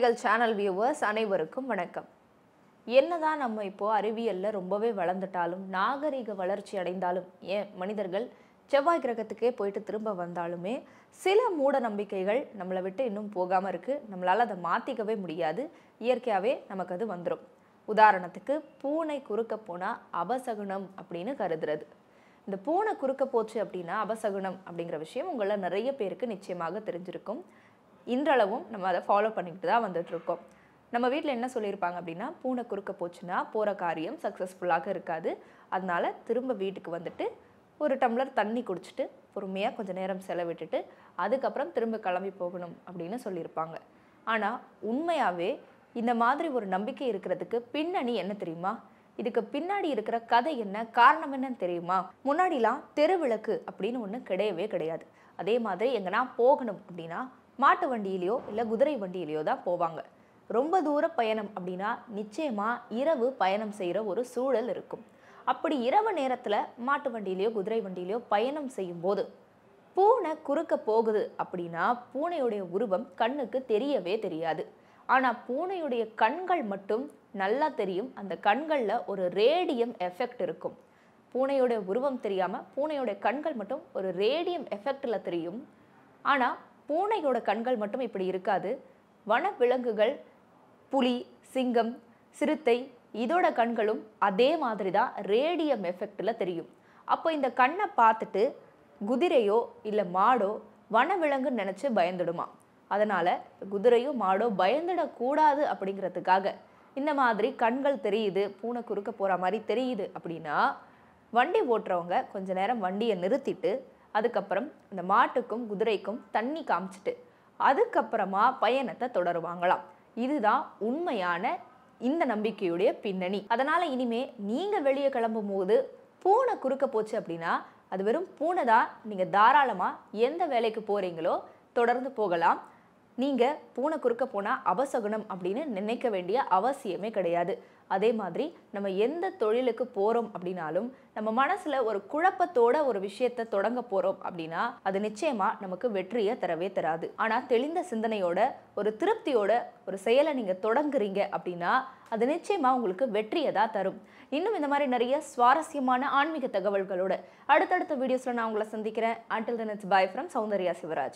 கதைகள் channel viewers அனைவருக்கும் வணக்கம் என்னதான் நம்ம இப்போ அறிவியல்ல ரொம்பவே வளர்ந்துட்டாலும் நாகரிக வளர்ச்சி அடைந்தாலும் ஏன் மனிதர்கள் செவ்வாய் கிரகத்துக்கே போயிட்டு திரும்ப வந்தாலுமே சில மூட நம்பிக்கைகள் நம்மளை விட்டு இன்னும் போகாம இருக்கு நம்மளால அதை மாத்திக்கவே முடியாது இயற்கையாவே நமக்கு அது வந்துடும் உதாரணத்துக்கு பூனை குறுக்க போனா அபசகுனம் அப்படின்னு கருதுறது இந்த பூனை குறுக்க போச்சு அப்படின்னா அபசகுனம் அப்படிங்கிற விஷயம் உங்களில் நிறைய பேருக்கு நிச்சயமாக தெரிஞ்சிருக்கும் இன்றளவும் நம்ம அதை ஃபாலோ பண்ணிக்கிட்டு தான் வந்துட்டு இருக்கோம் நம்ம வீட்டில் என்ன சொல்லியிருப்பாங்க அப்படின்னா பூனை குறுக்க போச்சுன்னா போகிற காரியம் சக்ஸஸ்ஃபுல்லாக இருக்காது அதனால திரும்ப வீட்டுக்கு வந்துட்டு ஒரு டம்ளர் தண்ணி குடிச்சிட்டு பொறுமையாக கொஞ்சம் நேரம் செலவிட்டுட்டு அதுக்கப்புறம் திரும்ப கிளம்பி போகணும் அப்படின்னு சொல்லியிருப்பாங்க ஆனால் உண்மையாகவே இந்த மாதிரி ஒரு நம்பிக்கை இருக்கிறதுக்கு பின்னணி என்ன தெரியுமா இதுக்கு பின்னாடி இருக்கிற கதை என்ன காரணம் என்னன்னு தெரியுமா முன்னாடிலாம் தெருவிளக்கு அப்படின்னு ஒன்று கிடையவே கிடையாது அதே மாதிரி எங்கன்னா போகணும் அப்படின்னா மாட்டு வண்டியிலையோ இல்லை குதிரை வண்டியிலையோ தான் போவாங்க ரொம்ப தூர பயணம் அப்படின்னா நிச்சயமா இரவு பயணம் செய்கிற ஒரு சூழல் இருக்கும் அப்படி இரவு நேரத்தில் மாட்டு வண்டியிலையோ குதிரை வண்டியிலையோ பயணம் செய்யும்போது பூனை குறுக்க போகுது அப்படின்னா பூனையுடைய உருவம் கண்ணுக்கு தெரியவே தெரியாது ஆனால் பூனையுடைய கண்கள் மட்டும் நல்லா தெரியும் அந்த கண்களில் ஒரு ரேடியம் எஃபெக்ட் இருக்கும் பூனையோட உருவம் தெரியாமல் பூனையோட கண்கள் மட்டும் ஒரு ரேடியம் எஃபெக்டில் தெரியும் ஆனால் பூனையோட கண்கள் மட்டும் இப்படி இருக்காது வன விலங்குகள் புலி சிங்கம் சிறுத்தை இதோட கண்களும் அதே மாதிரி தான் ரேடியம் எஃபெக்டில் தெரியும் அப்போ இந்த கண்ணை பார்த்துட்டு குதிரையோ இல்லை மாடோ வனவிலங்குன்னு நினச்சி பயந்துடுமா அதனால் குதிரையோ மாடோ பயந்துடக்கூடாது அப்படிங்கிறதுக்காக இந்த மாதிரி கண்கள் தெரியுது பூனை குறுக்க போகிற மாதிரி தெரியுது அப்படின்னா வண்டி ஓட்டுறவங்க கொஞ்ச நேரம் வண்டியை நிறுத்திட்டு அதுக்கப்புறம் அந்த மாட்டுக்கும் குதிரைக்கும் தண்ணி காமிச்சிட்டு அதுக்கப்புறமா பயணத்தை தொடருவாங்களாம் இதுதான் உண்மையான இந்த நம்பிக்கையுடைய பின்னணி அதனால இனிமே நீங்க வெளியே கிளம்பும் போது பூனை குறுக்க போச்சு அப்படின்னா அது வெறும் பூனை தான் நீங்க தாராளமா எந்த வேலைக்கு போறீங்களோ தொடர்ந்து போகலாம் நீங்க பூனை குறுக்க போனா அபசகுனம் அப்படின்னு நினைக்க வேண்டிய அவசியமே கிடையாது அதே மாதிரி நம்ம எந்த தொழிலுக்கு போறோம் அப்படின்னாலும் நம்ம மனசுல ஒரு குழப்பத்தோட ஒரு விஷயத்த தொடங்க போறோம் அப்படின்னா அது நிச்சயமா நமக்கு வெற்றியை தரவே தராது ஆனா தெளிந்த சிந்தனையோட ஒரு திருப்தியோட ஒரு செயலை நீங்க தொடங்குறீங்க அப்படின்னா அது நிச்சயமா உங்களுக்கு வெற்றியை தான் தரும் இன்னும் இந்த மாதிரி நிறைய சுவாரஸ்யமான ஆன்மீக தகவல்களோட அடுத்தடுத்த வீடியோஸ்ல நான் உங்களை சந்திக்கிறேன் until then it's bye from Soundarya Shivraj